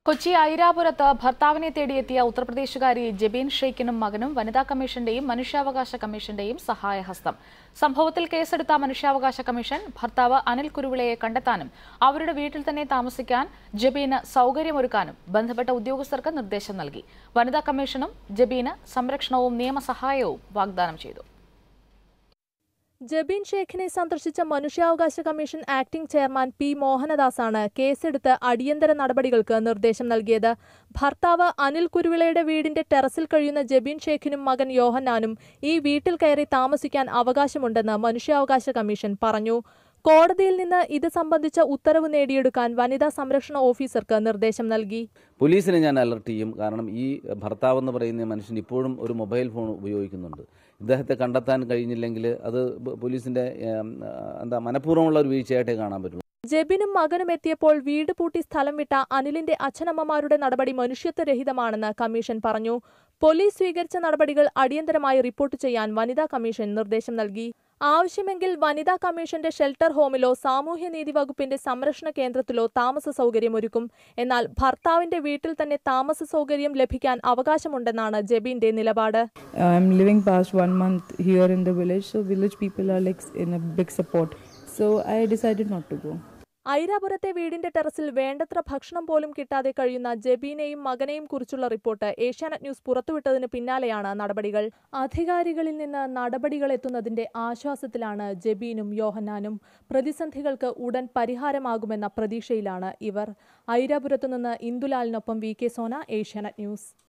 കൊച്ചി ഐരാപുരത്ത് ഭർത്താവിനെ തേടിയെത്തിയ ഉത്തർപ്രദേശുകാരി ജബീൻ ഷെയ്ഖിനും മകനും വനിതാ കമ്മീഷന്റെയും മനുഷ്യാവകാശ കമ്മീഷന്റെയും സഹായഹസ്തം സംഭവത്തിൽ കേസെടുത്ത മനുഷ്യാവകാശ കമ്മീഷൻ ഭർത്താവ് അനിൽ കുരുവിളയെ കണ്ടെത്താനും അവരുടെ വീട്ടിൽ തന്നെ താമസിക്കാൻ ജബീന് സൗകര്യമൊരുക്കാനും ബന്ധപ്പെട്ട ഉദ്യോഗസ്ഥർക്ക് നിർദ്ദേശം നൽകി വനിതാ കമ്മീഷനും ജബീന് സംരക്ഷണവും നിയമസഹായവും വാഗ്ദാനം ചെയ്തു ജബീൻ ഷേഖിനെ സന്ദർശിച്ച മനുഷ്യാവകാശ കമ്മീഷൻ ആക്ടിംഗ് ചെയർമാൻ പി മോഹനദാസാണ് കേസെടുത്ത് അടിയന്തര നടപടികൾക്ക് നിർദ്ദേശം നൽകിയത് ഭർത്താവ് അനിൽ കുരുവിളയുടെ വീടിന്റെ ടെറസിൽ കഴിയുന്ന ജബീൻ ഷേഖിനും മകൻ യോഹന്നാനും ഈ വീട്ടിൽ കയറി താമസിക്കാൻ അവകാശമുണ്ടെന്ന് മനുഷ്യാവകാശ കമ്മീഷൻ പറഞ്ഞു കോടതിയിൽ നിന്ന് ഇത് സംബന്ധിച്ച ഉത്തരവ് നേടിയെടുക്കാൻ വനിതാ സംരക്ഷണ ഓഫീസർക്ക് നിർദ്ദേശം നൽകി പോലീസിനെ ഞാൻ അലർട്ട് ചെയ്യും കാരണം ഈ ഭർത്താവ് എന്ന് പറയുന്ന മനുഷ്യൻ ഇപ്പോഴും ഒരു മൊബൈൽ ഫോൺ ഉപയോഗിക്കുന്നുണ്ട് ഇദ്ദേഹത്തെ കണ്ടെത്താൻ കഴിഞ്ഞില്ലെങ്കിൽ അത് ബ- പോലീസിന്റെ ഏം, ആ, എന്താ മനഃപൂർവ്വമുള്ള ഒരു വീഴ്ചയായിട്ടേ കാണാൻ പറ്റുള്ളൂ ജെബിനും മകനും എത്തിയപ്പോൾ വീട് പൂട്ടി സ്ഥലം വിട്ട അനിലിന്റെ അച്ഛനമ്മമാരുടെ നടപടി മനുഷ്യത്വരഹിതമാണെന്ന് കമ്മീഷൻ പറഞ്ഞു പോലീസ് സ്വീകരിച്ച നടപടികൾ അടിയന്തരമായി റിപ്പോർട്ട് ചെയ്യാൻ വനിതാ കമ്മീഷൻ നിർദ്ദേശം നൽകി ആവശ്യമെങ്കിൽ വനിതാ കമ്മീഷന്റെ ഷെൽട്ടർ ഹോമിലോ സാമൂഹ്യനീതി വകുപ്പിന്റെ സംരക്ഷണ കേന്ദ്രത്തിലോ താമസ സൗകര്യമൊരുക്കും എന്നാൽ ഭർത്താവിന്റെ വീട്ടിൽ തന്നെ താമസ സൗകര്യം ലഭിക്കാൻ അവകാശമുണ്ടെന്നാണ് ജെബിന്റെ നിലപാട് I'm living past one month here in the village, so village people are like in a big support. So I decided not to go. ഐരാപുരത്തെ വീടിന്റെ ടെറസിൽ വേണ്ടത്ര ഭക്ഷണം പോലും കിട്ടാതെ കഴിയുന്ന ജബീനെയും മകനെയും കുറിച്ചുള്ള റിപ്പോർട്ട് ഏഷ്യാനെറ്റ് ന്യൂസ് പുറത്തുവിട്ടതിന് പിന്നാലെയാണ് നടപടികൾ അധികാരികളിൽ നിന്ന് നടപടികൾ എത്തുന്നതിന്റെ ആശ്വാസത്തിലാണ് ജബീനും യോഹന്നാനും പ്രതിസന്ധികൾക്ക് ഉടൻ പരിഹാരമാകുമെന്ന പ്രതീക്ഷയിലാണ് ഇവർ ഐരാപുരത്തുനിന്ന് ഇന്ദുലാലിനൊപ്പം V K Sona Asianet news